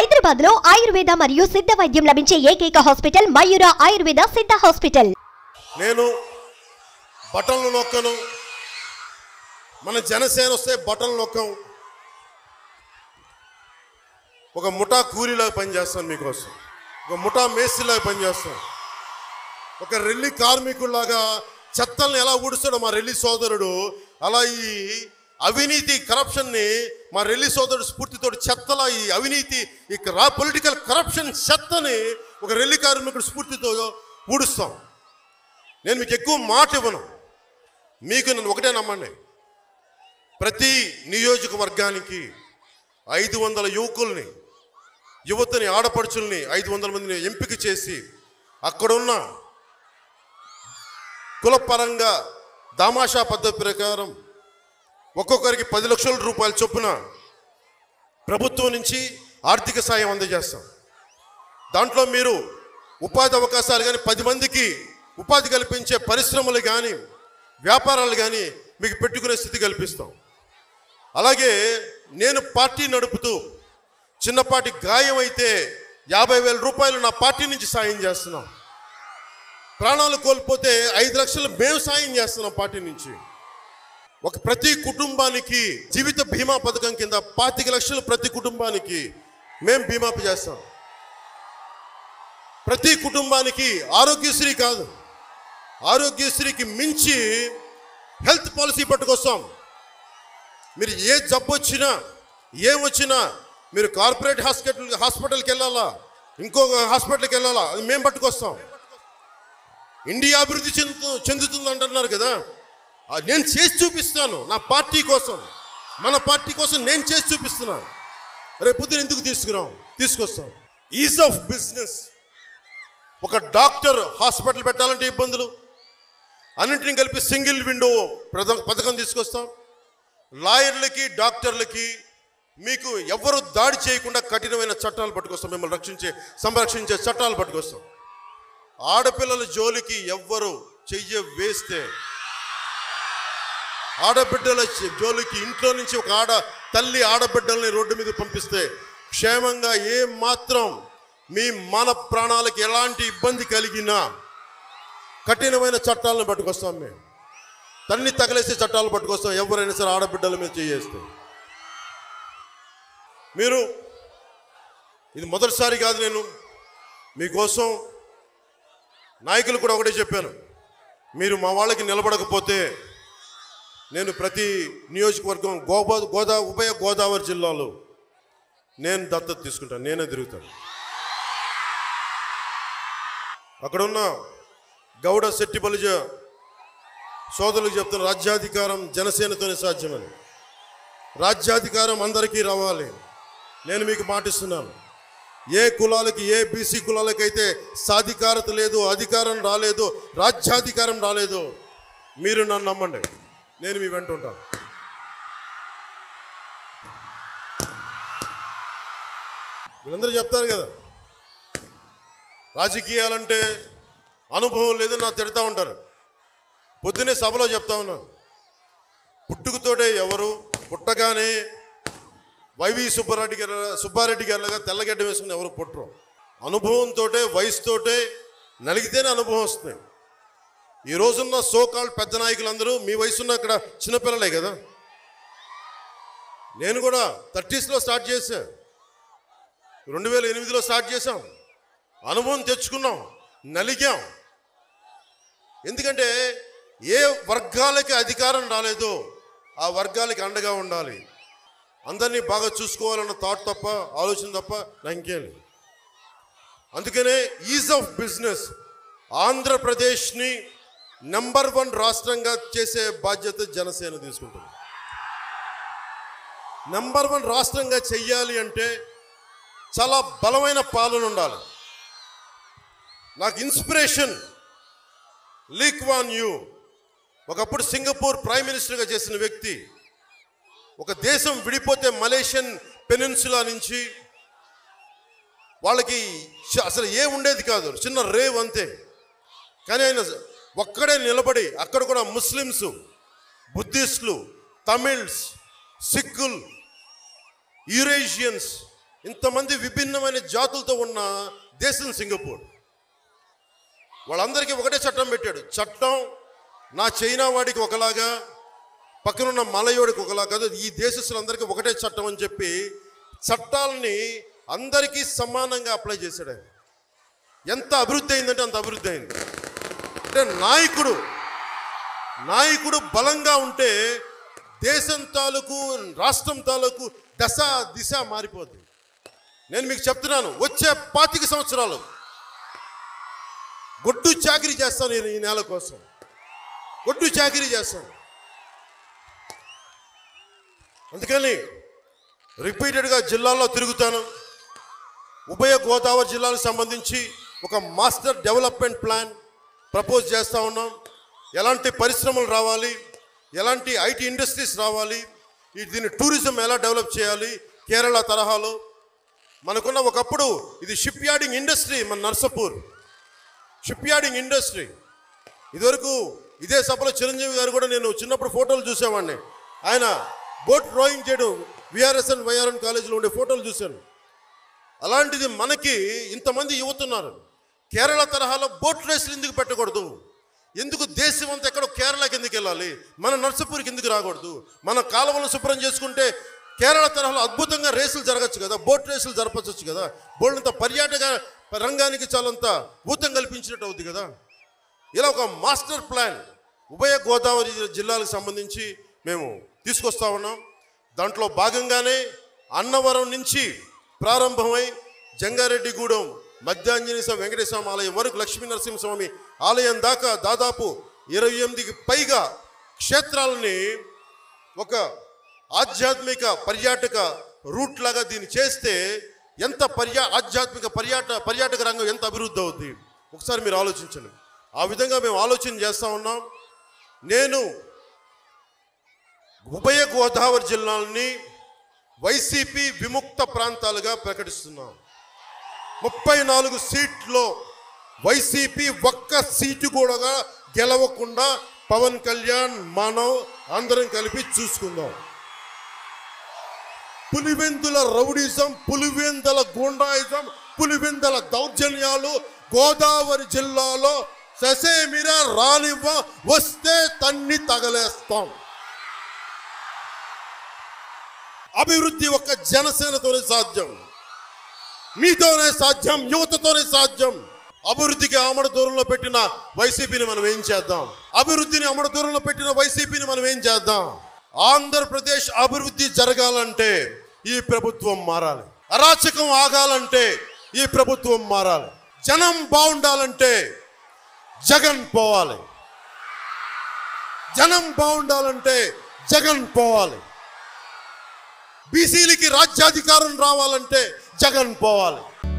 హైదరాబాద్ లో ఆయుర్వేద మరియు సిద్ధ వైద్యం లభించే ఏకైక హాస్పిటల్ మయూర ఆయుర్వేద సిద్ధ హాస్పిటల్ నేను బటన్లు నొక్కను మన జనసేన వస్తే బటన్లు నొక్కం ఒక ముఠా కూలీలాగా పనిచేస్తాను మీకోసం ఒక ముఠా మేస్త్రిలాగా పనిచేస్తాను ఒక రెల్లి కార్మికుల్లాగా చెత్తల్ని ఎలా ఊడుస్తాడో మా రెల్లి సోదరుడు అలా ఈ అవినీతి కరప్షన్ని మా రెల్లి సోదరుడు స్ఫూర్తితో చెత్తలా ఈ అవినీతి ఈ రా పొలిటికల్ కరప్షన్ చెత్తని ఒక రెల్లి కార్మికుడు స్ఫూర్తితో ఊడుస్తాం నేను మీకు ఎక్కువ మాట ఇవ్వను మీకు నేను ఒకటే నమ్మండి ప్రతి నియోజకవర్గానికి ఐదు వందల యువకుల్ని యువతని ఆడపడుచుల్ని ఐదు వందల మందిని ఎంపిక చేసి అక్కడున్న కులపరంగా దామాషా పద్ధతి ప్రకారం ఒక్కొక్కరికి పది లక్షల రూపాయల చొప్పున ప్రభుత్వం నుంచి ఆర్థిక సాయం అందజేస్తాం దాంట్లో మీరు ఉపాధి అవకాశాలు కానీ పది మందికి ఉపాధి కల్పించే పరిశ్రమలు కానీ వ్యాపారాలు కానీ మీకు పెట్టుకునే స్థితి కల్పిస్తాం అలాగే నేను పార్టీ నడుపుతూ చిన్నపాటి గాయం అయితే యాభై వేల రూపాయలు నా పార్టీ నుంచి సాయం చేస్తున్నాం ప్రాణాలు కోల్పోతే ఐదు లక్షలు మేము సాయం చేస్తున్నాం పార్టీ నుంచి ఒక ప్రతి కుటుంబానికి జీవిత బీమా పథకం కింద పాతిక లక్షలు ప్రతి కుటుంబానికి మేము బీమా చేస్తాం ప్రతి కుటుంబానికి ఆరోగ్యశ్రీ కాదు ఆరోగ్యశ్రీకి మించి హెల్త్ పాలసీ పట్టుకొస్తాం మీరు ఏ జబ్బు వచ్చినా ఏం వచ్చినా మీరు కార్పొరేట్ హాస్పిటల్ హాస్పిటల్కి వెళ్ళాలా ఇంకొక హాస్పిటల్కి వెళ్ళాలా అది మేము పట్టుకొస్తాం ఇండియా అభివృద్ధి చెందుతూ చెందుతుంది అంటున్నారు కదా ఆ నేను చేసి చూపిస్తాను నా పార్టీ కోసం మన పార్టీ కోసం నేను చేసి చూపిస్తున్నాను రేపు పొద్దున ఎందుకు తీసుకురాం తీసుకొస్తాం ఈజ్ ఆఫ్ బిజినెస్ ఒక డాక్టర్ హాస్పిటల్ పెట్టాలంటే ఇబ్బందులు అన్నింటినీ కలిపి సింగిల్ విండో ప్రధ- పథకం తీసుకొస్తాం లాయర్లకి డాక్టర్లకి మీకు ఎవరు దాడి చేయకుండా కఠినమైన చట్టాలు పట్టుకొస్తాం మిమ్మల్ని రక్షించే సంరక్షించే చట్టాలు పట్టుకొస్తాం ఆడపిల్లల జోలికి ఎవ్వరు చెయ్య వేస్తే ఆడబిడ్డల చె- జోలికి ఇంట్లో నుంచి ఒక ఆడ తల్లి ఆడబిడ్డల్ని రోడ్డు మీద పంపిస్తే క్షేమంగా ఏ మాత్రం మీ మన ప్రాణాలకు ఎలాంటి ఇబ్బంది కలిగినా కఠినమైన చట్టాలను పట్టుకొస్తాం మేము తన్ని తగలేసే చట్టాలు పట్టుకొస్తాం ఎవరైనా సరే ఆడబిడ్డల మీద చేయేస్తే మీరు ఇది మొదటిసారి కాదు నేను మీకోసం నాయకులు కూడా ఒకటే చెప్పాను మీరు మా వాళ్ళకి నిలబడకపోతే నేను ప్రతి నియోజకవర్గం గోబా గోదా ఉభయ గోదావరి జిల్లాలో నేను దత్తత తీసుకుంటాను నేనే తిరుగుతాను అక్కడున్న గౌడ శెట్టి బలిజ సోదరులకు చెప్తున్న రాజ్యాధికారం జనసేనతోనే సాధ్యమని రాజ్యాధికారం అందరికీ రావాలి నేను మీకు మాటిస్తున్నాను ఏ కులాలకి ఏ బీసీ కులాలకైతే సాధికారత లేదు అధికారం రాలేదు రాజ్యాధికారం రాలేదు మీరు నన్ను నమ్మండి నేను మీ వెంట ఉంటాను వీళ్ళందరూ చెప్తారు కదా రాజకీయాలంటే అనుభవం లేదని నా తిడతా ఉంటారు పొద్దునే సభలో చెప్తా ఉన్నాను పుట్టుకతోటే ఎవరు పుట్టగానే వైవి సుబ్బారెడ్డి గారు సుబ్బారెడ్డి గారిలాగా తెల్లగడ్డ వేసుకుని ఎవరు పుట్టరు అనుభవంతో వయసుతోటే నలిగితేనే అనుభవం వస్తుంది ఈ రోజున్న సోకాల్ పెద్ద నాయకులందరూ మీ వయసున్న అక్కడ చిన్నపిల్లలే కదా నేను కూడా థర్టీస్లో స్టార్ట్ చేశా రెండు వేల ఎనిమిదిలో స్టార్ట్ చేశాం అనుభవం తెచ్చుకున్నాం నలిగాం ఎందుకంటే ఏ వర్గాలకి అధికారం రాలేదో ఆ వర్గాలకి అండగా ఉండాలి అందరినీ బాగా చూసుకోవాలన్న థాట్ తప్ప ఆలోచన తప్ప నాకు ఇంకేం లేదు అందుకనే ఈజ్ ఆఫ్ బిజినెస్ ఆంధ్రప్రదేశ్ని నెంబర్ వన్ రాష్ట్రంగా చేసే బాధ్యత జనసేన తీసుకుంటుంది నెంబర్ వన్ రాష్ట్రంగా చెయ్యాలి అంటే చాలా బలమైన పాలన ఉండాలి నాకు ఇన్స్పిరేషన్ లీక్ వాన్ యూ ఒకప్పుడు సింగపూర్ ప్రైమ్ మినిస్టర్గా చేసిన వ్యక్తి ఒక దేశం విడిపోతే మలేషియన్ పెనిన్సులా నుంచి వాళ్ళకి చ- అసలు ఏ ఉండేది కాదు చిన్న రేవ్ అంతే కానీ ఆయన ఒక్కడే నిలబడి అక్కడ కూడా ముస్లిమ్స్ బుద్ధిస్టులు తమిళ్స్ సిక్కులు యూరేషియన్స్ ఇంతమంది విభిన్నమైన జాతులతో ఉన్న దేశం సింగపూర్ వాళ్ళందరికీ ఒకటే చట్టం పెట్టాడు చట్టం నా చైనా వాడికి ఒకలాగా పక్కనున్న మలయోడికి ఒకలా కాదు ఈ దేశస్తులందరికీ ఒకటే చట్టం అని చెప్పి చట్టాలని అందరికీ సమానంగా అప్లై చేశాడు ఆయన ఎంత అభివృద్ధి అయిందంటే అంత అభివృద్ధి అయింది అంటే నాయకుడు నాయకుడు బలంగా ఉంటే దేశం తాలూకు రాష్ట్రం తాలూకు దశ దిశ మారిపోద్ది నేను మీకు చెప్తున్నాను వచ్చే పాతిక సంవత్సరాలు గొడ్డు చాకరీ చేస్తాను నేను ఈ నేల కోసం గొడ్డు చాకరీ చేస్తాను అందుకని రిపీటెడ్గా జిల్లాల్లో తిరుగుతాను ఉభయ గోదావరి జిల్లాలకు సంబంధించి ఒక మాస్టర్ డెవలప్మెంట్ ప్లాన్ ప్రపోజ్ చేస్తూ ఉన్నాం ఎలాంటి పరిశ్రమలు రావాలి ఎలాంటి ఐటీ ఇండస్ట్రీస్ రావాలి ఈ దీన్ని టూరిజం ఎలా డెవలప్ చేయాలి కేరళ తరహాలో మనకున్న ఒకప్పుడు ఇది షిప్ యార్డింగ్ ఇండస్ట్రీ మన నర్సపూర్ షిప్ యార్డింగ్ ఇండస్ట్రీ ఇదివరకు ఇదే సభలో చిరంజీవి గారు కూడా నేను చిన్నప్పుడు ఫోటోలు చూసేవాడిని ఆయన బోట్ డ్రాయింగ్ చేయడం విఆర్ఎస్ఎన్ వైఆర్ఎన్ కాలేజీలో ఉండే ఫోటోలు చూశాను అలాంటిది మనకి ఇంతమంది యువతున్నారు కేరళ తరహాలో బోట్ రేసులు ఎందుకు పెట్టకూడదు ఎందుకు దేశం అంతా ఎక్కడో కేరళకి ఎందుకు వెళ్ళాలి మన నర్సపూర్కి ఎందుకు రాకూడదు మన కాలువలు శుభ్రం చేసుకుంటే కేరళ తరహాలో అద్భుతంగా రేసులు జరగచ్చు కదా బోట్ రేసులు జరపచ్చు కదా బోల్డంత పర్యాటక రంగానికి చాలంత ఊతం కల్పించినట్టు అవుద్ది కదా ఇలా ఒక మాస్టర్ ప్లాన్ ఉభయ గోదావరి జిల్లాలకు సంబంధించి మేము తీసుకొస్తా ఉన్నాం దాంట్లో భాగంగానే అన్నవరం నుంచి ప్రారంభమై జంగారెడ్డిగూడెం మధ్యాంజనేయ స్వామి వెంకటేశ్వర ఆలయం వరకు లక్ష్మీ నరసింహస్వామి ఆలయం దాకా దాదాపు ఇరవై ఎనిమిదికి పైగా క్షేత్రాలని ఒక ఆధ్యాత్మిక పర్యాటక రూట్ లాగా దీన్ని చేస్తే ఎంత పర్యా ఆధ్యాత్మిక పర్యాట పర్యాటక రంగం ఎంత అభివృద్ధి అవుద్ది ఒకసారి మీరు ఆలోచించండి ఆ విధంగా మేము ఆలోచన చేస్తూ ఉన్నాం నేను ఉభయ గోదావరి జిల్లాలని వైసీపీ విముక్త ప్రాంతాలుగా ప్రకటిస్తున్నాం ముప్పై నాలుగు సీట్లో వైసీపీ ఒక్క సీటు కూడా గెలవకుండా పవన్ కళ్యాణ్ మనం అందరం కలిపి చూసుకుందాం పులివెందుల రౌడిజం పులివెందుల గుండాయిజం పులివెందుల దౌర్జన్యాలు గోదావరి జిల్లాలో ససేమిరా రానివ్వ వస్తే తన్ని తగలేస్తాం అభివృద్ధి ఒక్క జనసేనతోనే సాధ్యం మీతోనే సాధ్యం యువతతోనే సాధ్యం అభివృద్ధికి ఆమడ దూరంలో పెట్టిన వైసీపీని మనం ఏం చేద్దాం అభివృద్ధిని ఆమడ దూరంలో పెట్టిన వైసీపీని మనం ఏం చేద్దాం ఆంధ్రప్రదేశ్ అభివృద్ధి జరగాలంటే ఈ ప్రభుత్వం మారాలి అరాచకం ఆగాలంటే ఈ ప్రభుత్వం మారాలి జనం బాగుండాలంటే జగన్ పోవాలి జనం బాగుండాలంటే జగన్ పోవాలి బీసీలకి రాజ్యాధికారం రావాలంటే జగన్ పోవాలి